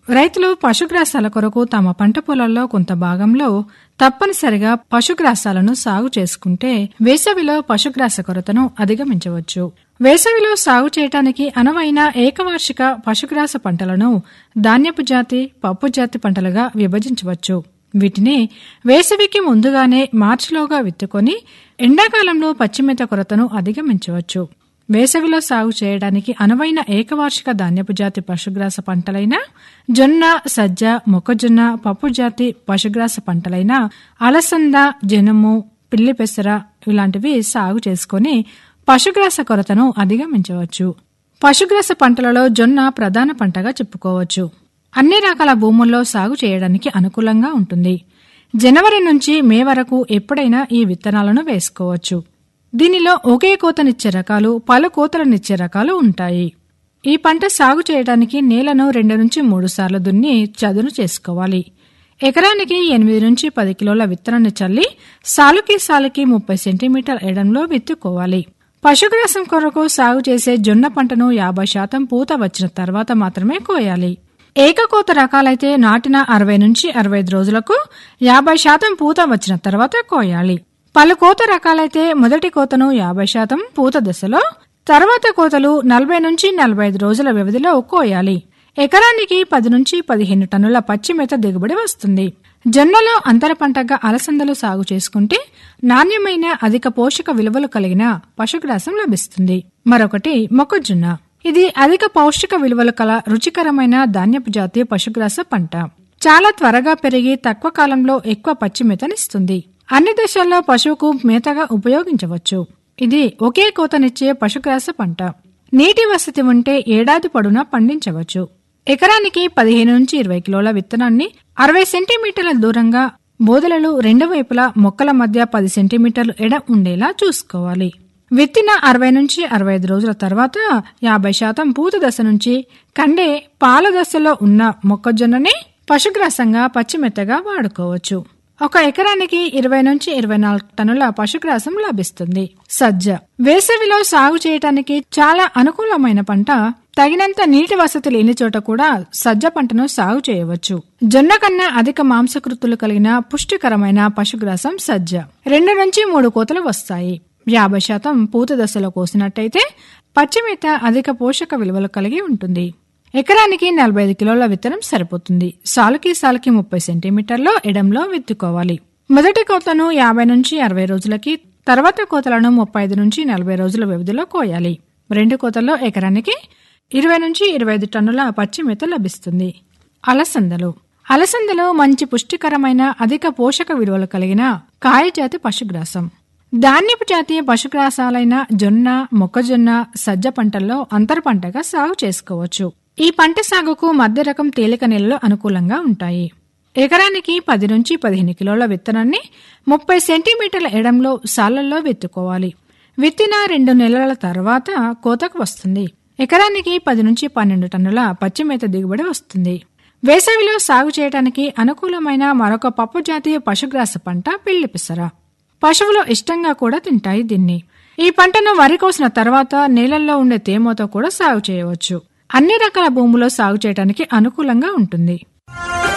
రైతులు పశుగ్రాసాల కొరకు తమ పంట పొలాల్లో కొంత భాగంలో తప్పనిసరిగా పశుగ్రాసాలను సాగు చేసుకుంటే వేసవిలో పశుగ్రాస కొరతను అధిగమించవచ్చు వేసవిలో సాగు చేయటానికి అనువైన ఏకవార్షిక పశుగ్రాస పంటలను ధాన్యపు జాతి పప్పు జాతి పంటలుగా విభజించవచ్చు వీటిని వేసవికి ముందుగానే మార్చిలోగా విత్తుకొని ఎండాకాలంలో పచ్చిమేత కొరతను అధిగమించవచ్చు వేసవిలో సాగు చేయడానికి అనువైన ఏకవార్షిక ధాన్యపు జాతి పశుగ్రాస పంటలైన జొన్న సజ్జ మొక్కజొన్న పప్పు జాతి పశుగ్రాస పంటలైన అలసంద జనుము పిల్లి పెసర ఇలాంటివి సాగు చేసుకొని పశుగ్రాస కొరతను అధిగమించవచ్చు పశుగ్రాస పంటలలో జొన్న ప్రధాన పంటగా చెప్పుకోవచ్చు అన్ని రకాల భూముల్లో సాగు చేయడానికి అనుకూలంగా ఉంటుంది జనవరి నుంచి మే వరకు ఎప్పుడైనా ఈ విత్తనాలను వేసుకోవచ్చు దీనిలో ఒకే కోతనిచ్చే రకాలు పలు కోతలనిచ్చే రకాలు ఉంటాయి ఈ పంట సాగు చేయడానికి నేలను రెండు నుంచి మూడు సార్లు దున్ని చదును చేసుకోవాలి ఎకరానికి ఎనిమిది నుంచి పది కిలోల విత్తనాన్ని చల్లి సాలుకి సాలుకి ముప్పై సెంటీమీటర్ ఎడంలో విత్తుకోవాలి పశుగ్రాసం కొరకు సాగు చేసే జొన్న పంటను యాభై శాతం పూత వచ్చిన తర్వాత మాత్రమే కోయాలి ఏకకోత రకాలైతే నాటిన అరవై నుంచి అరవై ఐదు రోజులకు యాభై శాతం పూత వచ్చిన తర్వాత కోయాలి పలు కోత రకాలైతే మొదటి కోతను యాభై శాతం పూత దశలో తర్వాత కోతలు నలభై నుంచి నలభై ఐదు రోజుల వ్యవధిలో కోయాలి ఎకరానికి పది నుంచి పదిహేను టన్నుల పచ్చి మేత దిగుబడి వస్తుంది జొన్నలో అంతర పంటగా అలసందలు సాగు చేసుకుంటే నాణ్యమైన అధిక పోషక విలువలు కలిగిన పశుగ్రాసం లభిస్తుంది మరొకటి మొక్కజొన్న ఇది అధిక పౌష్టిక విలువలు కల రుచికరమైన ధాన్యపు జాతీయ పశుగ్రాస పంట చాలా త్వరగా పెరిగి తక్కువ కాలంలో ఎక్కువ పచ్చి మేతనిస్తుంది అన్ని దేశాల్లో పశువుకు మేతగా ఉపయోగించవచ్చు ఇది ఒకే కోతనిచ్చే పశుగ్రాస పంట నీటి వసతి ఉంటే ఏడాది పొడవునా పండించవచ్చు ఎకరానికి పదిహేను నుంచి ఇరవై కిలోల విత్తనాన్ని అరవై సెంటీమీటర్ల దూరంగా బోదలలు రెండు వైపులా మొక్కల మధ్య పది సెంటీమీటర్లు ఎడ ఉండేలా చూసుకోవాలి విత్తిన అరవై నుంచి అరవై ఐదు రోజుల తర్వాత యాభై శాతం పూత దశ నుంచి కండే పాల దశలో ఉన్న మొక్కజొన్నని పశుగ్రాసంగా పచ్చిమెత్తగా వాడుకోవచ్చు ఒక ఎకరానికి ఇరవై నుంచి ఇరవై నాలుగు టన్నుల పశుగ్రాసం లభిస్తుంది సజ్జ వేసవిలో సాగు చేయటానికి చాలా అనుకూలమైన పంట తగినంత నీటి వసతి లేని చోట కూడా సజ్జ పంటను సాగు చేయవచ్చు జొన్న కన్నా అధిక మాంసకృతులు కలిగిన పుష్టికరమైన పశుగ్రాసం సజ్జ రెండు నుంచి మూడు కోతలు వస్తాయి యాభై శాతం పూత దశలో కోసినట్టయితే పచ్చిమేత అధిక పోషక విలువలు కలిగి ఉంటుంది ఎకరానికి నలభై ఐదు కిలోల విత్తనం సరిపోతుంది సాలుకి సాలుకి ముప్పై సెంటీమీటర్లో ఎడంలో విత్తుకోవాలి మొదటి కోతను యాభై నుంచి అరవై రోజులకి తర్వాత కోతలను ముప్పై ఐదు నుంచి నలభై రోజుల వ్యవధిలో కోయాలి రెండు కోతల్లో ఎకరానికి ఇరవై నుంచి ఇరవై ఐదు టన్నుల పచ్చి మేత లభిస్తుంది అలసందలు అలసందలు మంచి పుష్టికరమైన అధిక పోషక విలువలు కలిగిన కాయజాతి పశుగ్రాసం ధాన్యపు జాతీయ పశుగ్రాసాలైన జొన్న మొక్కజొన్న సజ్జ పంటల్లో అంతర పంటగా సాగు చేసుకోవచ్చు ఈ పంట సాగుకు మధ్య రకం తేలిక నేలలు అనుకూలంగా ఉంటాయి ఎకరానికి పది నుంచి పదిహేను కిలోల విత్తనాన్ని ముప్పై సెంటీమీటర్ల ఎడంలో సాళ్లలో విత్తుకోవాలి విత్తిన రెండు నెలల తర్వాత కోతకు వస్తుంది ఎకరానికి పది నుంచి పన్నెండు టన్నుల పచ్చిమేత దిగుబడి వస్తుంది వేసవిలో సాగు చేయడానికి అనుకూలమైన మరొక పప్పు జాతీయ పశుగ్రాస పంట పిల్లి పిసర పశువులు ఇష్టంగా కూడా తింటాయి దీన్ని ఈ పంటను వరి కోసిన తర్వాత నేలల్లో ఉండే తేమతో కూడా సాగు చేయవచ్చు అన్ని రకాల భూములో సాగు చేయడానికి అనుకూలంగా ఉంటుంది